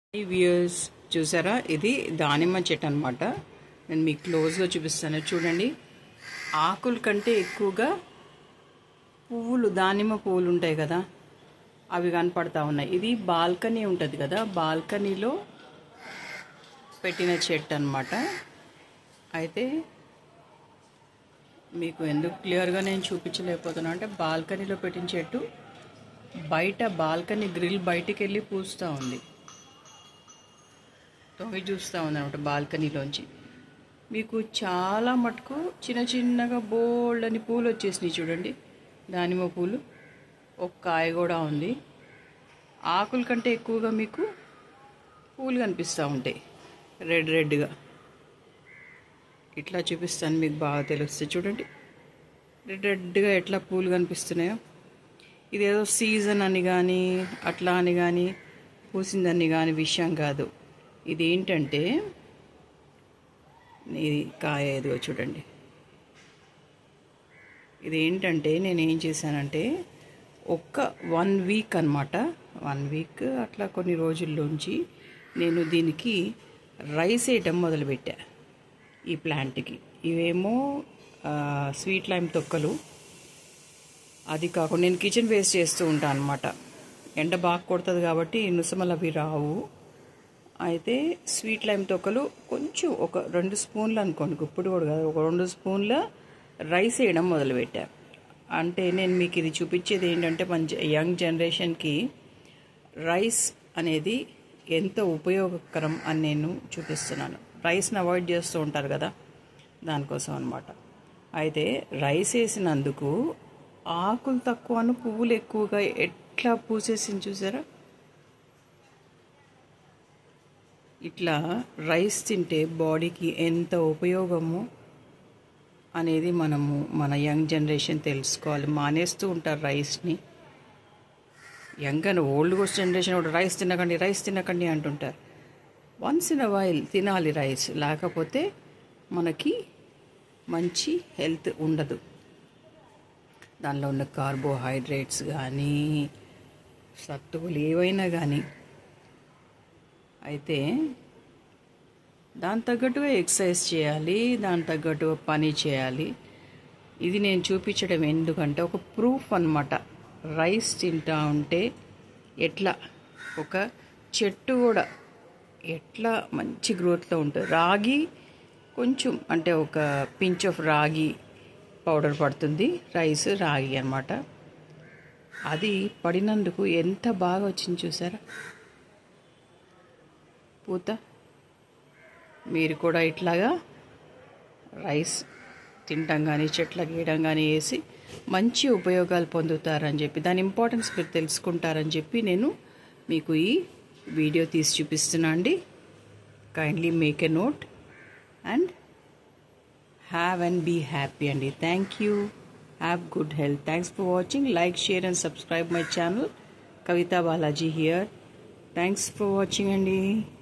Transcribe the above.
ఈ వ్యూస్ చూసారా ఇది దానిమ్మ చెట్టు అనమాట నేను మీకు క్లోజ్గా చూపిస్తాను చూడండి ఆకుల కంటే ఎక్కువగా పువ్వులు దానిమ్మ పువ్వులు ఉంటాయి కదా అవి కనపడతా ఉన్నాయి ఇది బాల్కనీ ఉంటుంది కదా బాల్కనీలో పెట్టిన చెట్టు అనమాట అయితే మీకు ఎందుకు క్లియర్గా నేను చూపించలేకపోతున్నా అంటే బాల్కనీలో పెట్టిన చెట్టు బయట బాల్కనీ గ్రిల్ బయటికి వెళ్ళి పూస్తూ ఉంది తొంగి చూస్తూ ఉంది అనమాట బాల్కనీలోంచి మీకు చాలా మటుకు చిన్న చిన్నగా బోల్డ్ అని పూలు వచ్చేసినాయి చూడండి దానిమ్మ పూలు ఒక కాయ కూడా ఉంది ఆకుల కంటే ఎక్కువగా మీకు పూలు కనిపిస్తూ ఉంటాయి రెడ్ రెడ్గా ఇట్లా చూపిస్తాను మీకు బాగా తెలుస్తుంది చూడండి రెడ్ రెడ్గా ఎట్లా పూలు కనిపిస్తున్నాయో ఇదేదో సీజన్ అని కానీ అట్లా అని కానీ పూసిందని కానీ విషయం కాదు ఇది ఏంటంటే ఇది కాయ ఇదిగో చూడండి ఇది ఏంటంటే నేను ఏం చేశానంటే ఒక్క వన్ వీక్ అనమాట వన్ వీక్ అట్లా కొన్ని రోజుల్లోంచి నేను దీనికి రైస్ వేయటం మొదలుపెట్టా ఈ ప్లాంట్కి ఇవేమో స్వీట్ లైమ్ తొక్కలు అది కాకుండా నేను కిచెన్ వేస్ట్ చేస్తూ ఉంటాను అనమాట ఎండ బాగా కొడుతుంది కాబట్టి నుసమలు అవి రావు అయితే స్వీట్ లైమ్ తొక్కలు కొంచెం ఒక రెండు స్పూన్లు అనుకోండి ఇప్పుడు కూడా కాదు ఒక రెండు స్పూన్ల రైస్ వేయడం మొదలుపెట్టా అంటే నేను మీకు ఇది చూపించేది ఏంటంటే మన యంగ్ జనరేషన్కి రైస్ అనేది ఎంత ఉపయోగకరం అని నేను చూపిస్తున్నాను రైస్ని అవాయిడ్ చేస్తూ ఉంటారు కదా దానికోసం అనమాట అయితే రైస్ వేసినందుకు ఆకులు తక్కువను పువ్వులు ఎక్కువగా ఎట్లా పూసేసింది చూసారా ఇట్లా రైస్ తింటే బాడీకి ఎంత ఉపయోగము అనేది మనము మన యంగ్ జనరేషన్ తెలుసుకోవాలి మానేస్తూ ఉంటారు రైస్ని యంగ్ అని ఓల్డ్ కోస్ట్ జనరేషన్ కూడా రైస్ తినకండి రైస్ తినకండి అంటుంటారు వన్స్ ఇన్ అ వైల్ తినాలి రైస్ లేకపోతే మనకి మంచి హెల్త్ ఉండదు దానిలో ఉన్న కార్బోహైడ్రేట్స్ కానీ సత్తువులు ఏవైనా కానీ అయితే దాని తగ్గట్టుగా ఎక్సర్సైజ్ చేయాలి దాని తగ్గట్టుగా పని చేయాలి ఇది నేను చూపించడం ఎందుకంటే ఒక ప్రూఫ్ అనమాట రైస్ తింటా ఉంటే ఎట్లా ఒక చెట్టు కూడా ఎట్లా మంచి గ్రోత్లో ఉంటుంది రాగి కొంచెం అంటే ఒక పించ్ ఆఫ్ రాగి పౌడర్ పడుతుంది రైస్ రాగి అనమాట అది పడినందుకు ఎంత బాగా వచ్చింది చూసారా పూత మీరు కూడా ఇట్లాగా రైస్ తింటాం కానీ చెట్లకు గీయడం కానీ వేసి మంచి ఉపయోగాలు పొందుతారని చెప్పి దాని ఇంపార్టెన్స్ మీరు తెలుసుకుంటారని చెప్పి నేను మీకు ఈ వీడియో తీసి చూపిస్తున్నా అండి kindly make a note and have and be happy అండి thank you have good health thanks for watching like share and subscribe my channel Kavitha Balaji here thanks for watching అండి